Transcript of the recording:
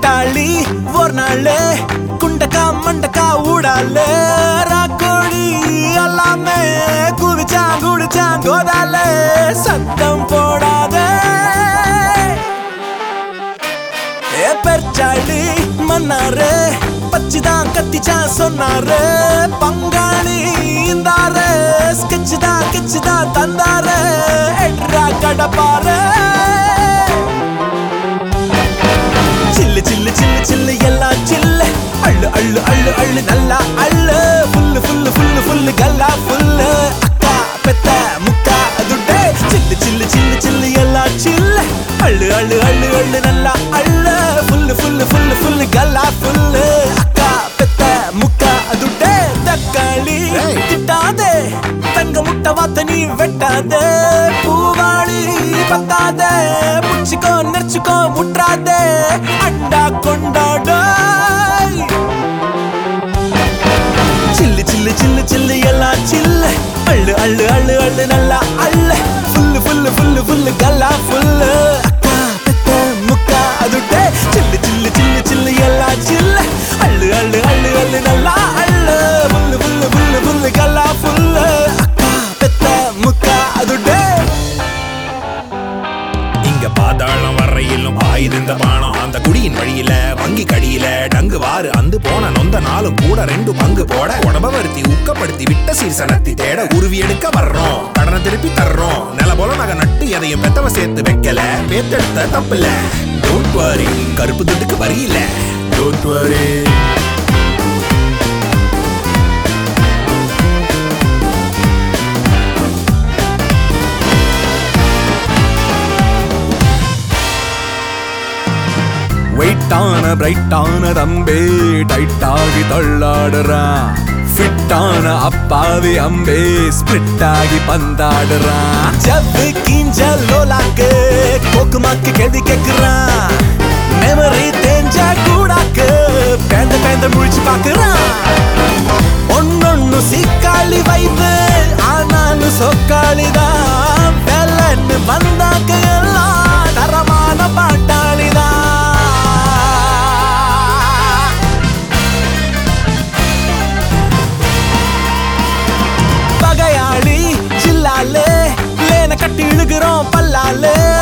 கூட்டாளி ஒரு நாள் குண்டக்கா மண்டக்கா ஊடால ராக்கோழி எல்லாமே குவிச்சான் குடிச்சான் கோதால சத்தம் போடாத ஏ பெருச்சாளி மன்னாரு பச்சிதான் கத்திச்சான் சொன்னாரு பங்காளி இந்தாரு ஸ்கெட்ச் தான் கிச்சு தான் தந்தாரு எட்ரா கடப்பாரு சில்லு சில்லு சில்லு சில்லு எல்லாம் சில்லு அள்ளு அள்ளு அள்ளு அள்ளு நல்லா அள்ளு ஃபுல்லு ஃபுல்லு ஃபுல்லு ஃபுல்லு கல்லா ஃபுல்லு அக்கா பெத்த முக்கா துட்டே சில்லு சில்லு சில்லு சில்லு எல்லாம் சில்லு அள்ளு அள்ளு அள்ளு அள்ளு நல்லா அள்ளு ஃபுல்லு ஃபுல்லு ஃபுல்லு ஃபுல்லு கல்லா ஃபுல்லு அக்கா பெத்த முக்கா துட்டே தக்காளி ஏய். திட்டாதே தங்க முட்டை வாத்த நீ வெட்டாதே பூவாளி பத்தாதே புடிச்சுக்கோ நெரிச்சுக்கோ முற்றாதே அண்டா கொண்டாட சில்லு சில்லு சில்லு சில்லு எல்லாம் சில்லு அள்ளு அள்ளு அள்ளு அள்ளு நல்லா அள்ளு ஃபுல்லு ஃபுல்லு ஃபுல்லு ஃபுல்லு கல்லா ஃபுல்லு அக்கா பெத்த முக்கா அதுட்டே சில்லு சில்லு சில்லு சில்லு எல்லாம் சில்லு அள்ளு அள்ளு அள்ளு அள்ளு நல்லா அள்ளு ஃபுல்லு ஃபுல்லு ஃபுல்லு ஃபுல்லு கல்லா ஃபுல்லு அக்கா பெத்த முக்கா அதுட்டே இங்க பாதாளம் வரையிலும் ஆயிருந்த பானம் அந்த குடியின் வழியில வங்கி கடியில டங்கு வாரு அந்து போன நொந்த நாளும் கூட ரெண்டு பங்கு போட உடம்ப வருத்தி ஊக்கப்படுத்தி விட்ட சீர்சனத்தி தேட உருவி எடுக்க வர்றோம் கடனை திருப்பி தர்றோம் நில போல நகை நட்டு எதையும் பெத்தவ சேர்த்து வைக்கல பேத்தெடுத்த தப்பில்ல டோன்ட் வரி கருப்பு துட்டுக்கு வரி இல்ல டோன்ட் வரி வெயிட்டான பிரைட்டான தம்பே டைட்டாகி தள்ளாடுறான் ஃபிட்டான அப்பாவி அம்பே ஸ்பிளிட் ஆகி பந்தாடுறான் ஜவ்வு கிஞ்ச லோலாக்கு கோக்கு மாக்கு கேள்வி கேக்குறான் மெமரி தேஞ்ச கூடாக்கு பேந்த பேந்த முழிச்சு பாக்குறான் ஒன்னொன்னு சிக்காளி வைப்பு ஆனாலும் சொக்காளிதான் வெள்ளன்னு வந்தாக்க எல்லாம் தரமான பாட்டாளிதான் பகையாளி ஜில்லாலே லேன கட்டி இழுகிறோம் பல்லாலே